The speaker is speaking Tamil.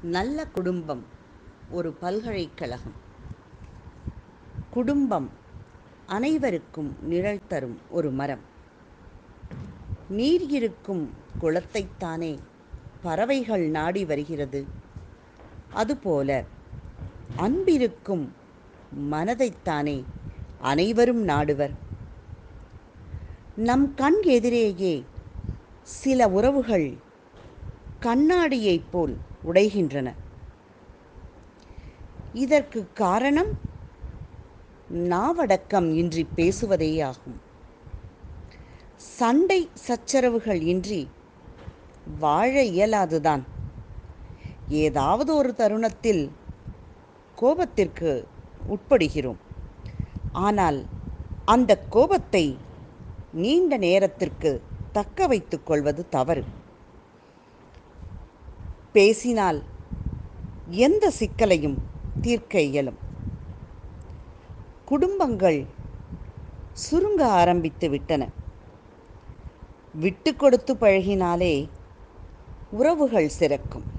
நல்ல குடும்பம் ஒரு பல்கலைக்கழகம் குடும்பம் அனைவருக்கும் நிழல் தரும் ஒரு மரம் நீர் இருக்கும் குளத்தைத்தானே பறவைகள் நாடி வருகிறது அதுபோல அன்பிருக்கும் மனதைத்தானே அனைவரும் நாடுவர் நம் கண் எதிரேயே சில உறவுகள் கண்ணாடியைப் போல் உடைகின்றன இதற்கு காரணம் நாவடக்கம் இன்றி பேசுவதேயாகும் சண்டை சச்சரவுகள் இன்றி வாழ இயலாதுதான் ஏதாவது ஒரு தருணத்தில் கோபத்திற்கு உட்படுகிறோம் ஆனால் அந்த கோபத்தை நீண்ட நேரத்திற்கு தக்க வைத்துக் கொள்வது தவறு பேசினால் எந்த சிக்கலையும் தீர்க்க இயலும் குடும்பங்கள் சுருங்க ஆரம்பித்து விட்டன விட்டு கொடுத்து பழகினாலே உறவுகள் சிறக்கும்